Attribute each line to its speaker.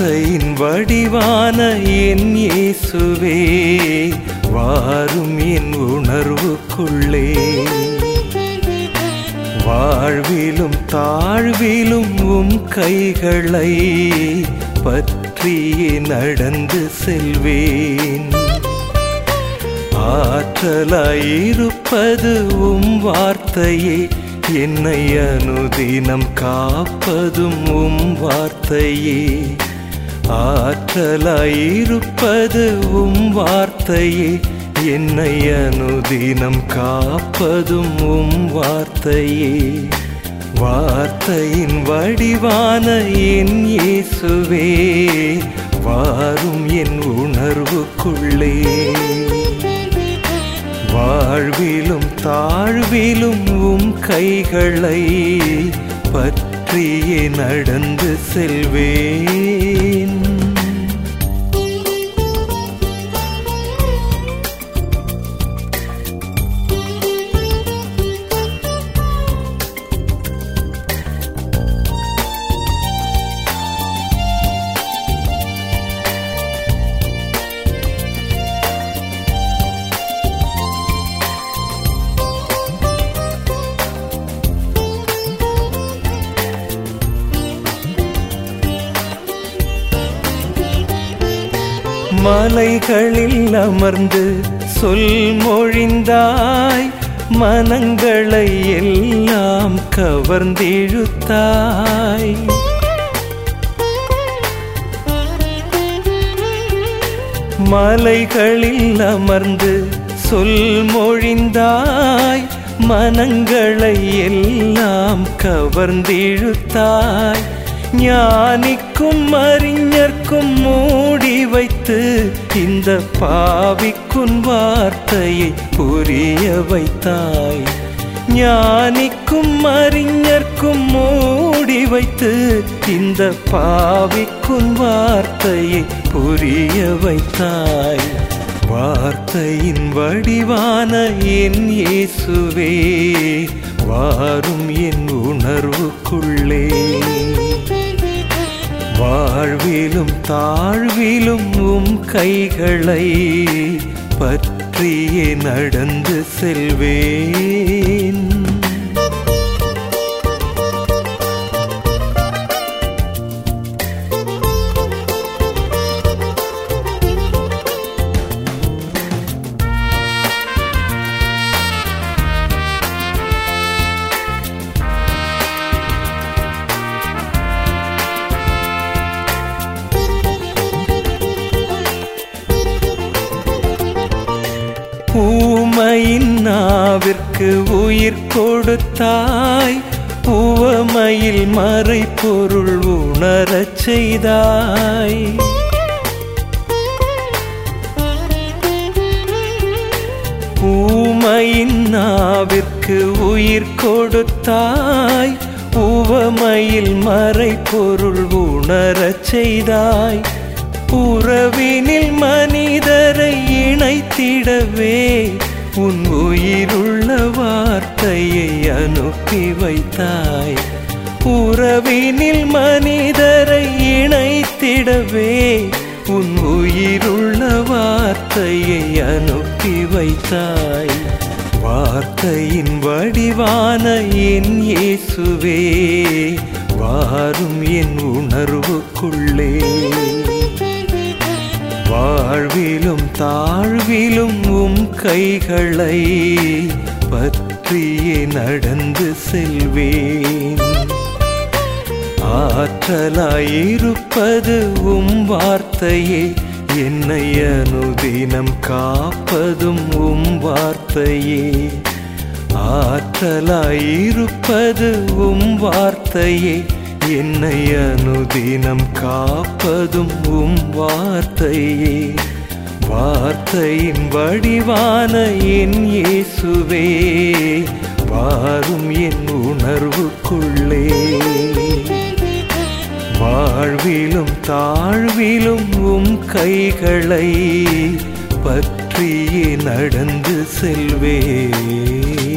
Speaker 1: வார்த்தையின் வடிவான என் இயேசுவே வாரும் என் உணர்வுக்குள்ளே வாழ்விலும் தாழ்விலும் உம் கைகளை பற்றியே நடந்து செல்வேன் ஆற்றலாயிருப்பது உம் வார்த்தையே என்னை அனுதினம் காப்பதும் உம் வார்த்தையே ஆற்றலாயிருப்பது உம் வார்த்தையே என்னை அனுதினம் காப்பதும் உம் வார்த்தையே வார்த்தையின் வடிவான என் இயேசுவே வாரும் என் உணர்வுக்குள்ளே வாழ்விலும் தாழ்விலும் உம் கைகளை பற்றியே நடந்து செல்வேன் மலைகளில் அமர்ந்து சொல் மொழிந்தாய் மனங்களை எல்லாம் கவர்ந்திழுத்தாய் மலைகளில் அமர்ந்து சொல் மொழிந்தாய் மனங்களை எல்லாம் கவர்ந்திழுத்தாய் ஞானிக்கும் அறிஞர்க்கும் மூடி வைத்து இந்த பாவிக்குன் வார்த்தையை புரிய வைத்தாய் ஞானிக்கும் அறிஞர்க்கும் மூடி வைத்து இந்த பாவிக்குன் வார்த்தையை புரிய வைத்தாய் வார்த்தையின் வடிவான என் இயேசுவே வாரும் என் உணர்வுக்குள்ளே வாழ்விலும் தாழ்விலும் உம் கைகளை பற்றியே நடந்து செல்வேன் ஊமையின் நாவிற்கு உயிர் கொடுத்தாய் உவமையில் மறை பொருள் உணரச் செய்தாய் ஊமையின் நாவிற்கு உயிர் கொடுத்தாய் உவமையில் மறை பொருள் உணரச் செய்தாய் உறவினில் மனிதரை இணைத்திடவே உன் உயிருள்ள வார்த்தையை அனுப்பி வைத்தாய் உறவினில் மனிதரை இணைத்திடவே உன் உயிருள்ள வார்த்தையை அனுப்பி வைத்தாய் வார்த்தையின் வடிவான என் இயேசுவே வாரும் என் உணர்வுக்குள்ளே வாழ்விலும் தாழ்விலும் உம் கைகளை பற்றியே நடந்து செல்வேன் ஆற்றலாயிருப்பது உம் வார்த்தையே என்னை அனுதினம் காப்பதும் உம் வார்த்தையே ஆற்றலாயிருப்பது உம் வார்த்தையே என்னை அனுதினம் காப்பதும் உம் வார்த்தையே வார்த்தையின் வடிவான என் இயேசுவே வாரும் என் உணர்வுக்குள்ளே வாழ்விலும் தாழ்விலும் உம் கைகளை பற்றியே நடந்து செல்வே